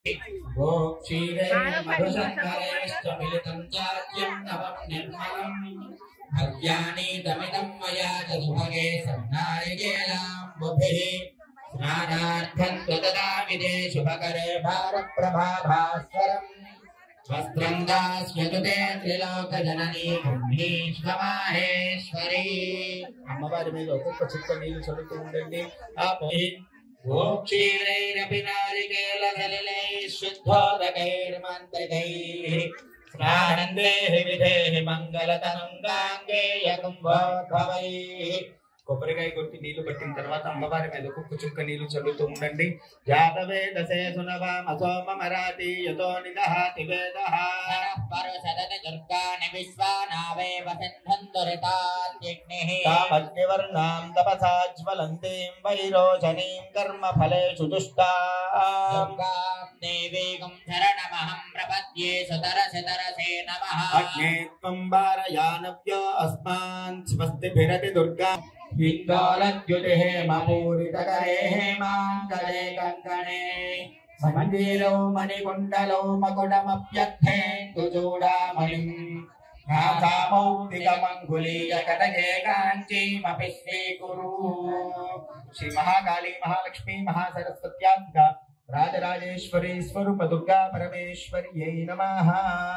गो क्षीरे मधुशङ्करेश्च मिलितं चाद्यं नवं निर्मलम् भव्यानि दमिदं मया च सुभगे सन्नारिकेलाम्बुभिः स्नानार्थं त्वददामि ते शुभकरे भारप्रभाभास्वरम् वस्त्रं दास्यतु ते त्रिलोकजननी బ్రహ్మీశ్వమాహేశ్వరి అమ్మవారి మీద ఒక్కొక్క చుక్క నీళ్లు చదువుతూ ఉండండి ఆ పోయి గోక్షీరైరపి నారికేలసలిలైः శుద్ధోదకైర్మంత్రికైः స్నానందేహి విధేహి మంగళతనం గాంగేయకుంభోద్భవైः కొబ్బరికాయ కొట్టి నీళ్లు పట్టిన తర్వాత అమ్మవారి మీద ఒక్కొక్క చుక్క నీళ్లు చల్లుతూ ఉండండి జాతవే దశే సునవామ సోమ మరాఠీ యతో నిదహాతి వేదః పరుషదతి దుర్గాని విశ్వానావే వసంధందురితాద్యగ్నిః కామగ్నివర్ణాం తపసాజ్వలంతీం వైరోచనీం కర్మ ఫలేషు దుష్టాం దుర్గాం దేవీకం శరణమహం ప్రపద్యే సుతరసి తరసే నమః అగ్నే త్వం వారయానవ్యో అస్మాన్ స్వస్తిభిరతి దుర్గా హిందోలద్యుతి హేమపూరితకరే హేమాంగళే కంకణే మందిరో మణికుండలో మకుడమప్యర్థేందు చూడామణిం రాధామౌక్తికమంగుళీయ కటకే కాంచీమపి స్వీకురు శ్రీ మహాకాళీ మహాలక్ష్మీ మహాసరస్వత్యాత్మక రాజరాజేశ్వరి స్వరూప దుర్గా పరమేశ్వరి అయి నమః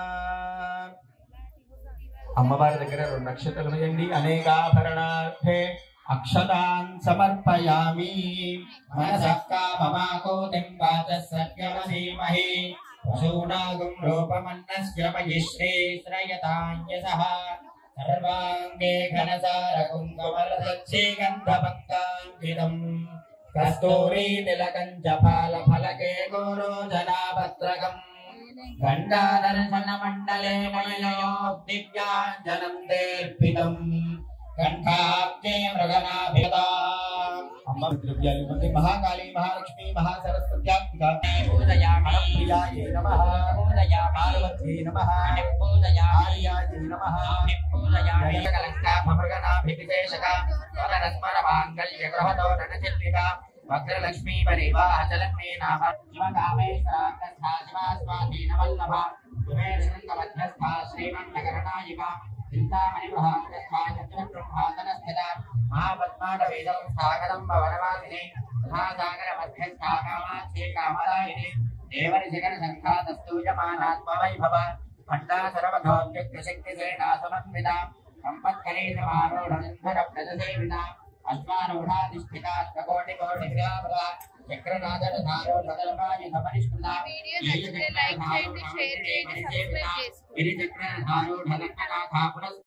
అమ్మవారి దగ్గర రెండు నక్షత్రాలు వేయండి అనేకాభరణార్థే అక్షతాన్ సమర్పయామి మనసః కామమాకోతిం వాచः సత్యమసీమహి పశూనాగం రూపమన్నస్య మయి శ్రేశ్రయతాన్యసః సర్వాంగే ఘనసారకుంగమలసచ్చీగంధపంకాంకితం కస్తూరీ నిలకంచ ఫాల ఫలకే గోరో జనాపత్రకం గంగాదర్శన మండలే మహిళయో దివ్యాంజనం దేర్పితం కంఠాబ్జే మృగనాభిత అమ్మ ద్రవ్యాలు మంది మహాకాళి మహాలక్ష్మి మహాసరస్వత్యాత్మిక పూజయామి ప్రియాయే నమః పూజయామి పార్వతీ నమః పూజయామి ఆర్యాయే నమః పూజయామి జయకలంకాభిషేషక వరస్మర మాంగళ్య గ్రహదో రణచిత్రిక వక్రలక్ష్మీ పరివాహచలక్ష్మీ నామ శివకామేశ్వరాగ్రస్థా శివాస్వాధీన వల్లభ కుబేరశృంగమధ్యస్థా శ్రీమన్నకరణాయిక చింతామణి మహాగ్రస్థా చతుర్బ్రహ్మాసనస్థిత మహాపద్మాటవేదం సాగరంబ వనవాసిని మహాసాగర మధ్యస్థా కామాక్షి కామదాయిని దేవరి శిఖర సంఖ్యాతస్తూయమానాత్మ వైభవ భండా సర్వధోద్యుక్త శక్తి సేనా సమన్విత సంపత్కరీ సమారోఢనందర ప్రదసేవిత అశ్వారూఢాధిష్ఠిత కోటి కోటి విరామద చక్రనాథన ధారోఢదల్పాయ సమనిష్కృత వీడియో నచ్చితే లైక్ చేయండి, షేర్ చేయండి, సబ్స్క్రైబ్ చేసుకోండి. గిరిచక్ర ధారోఢ లక్ష్మణాథ పురస్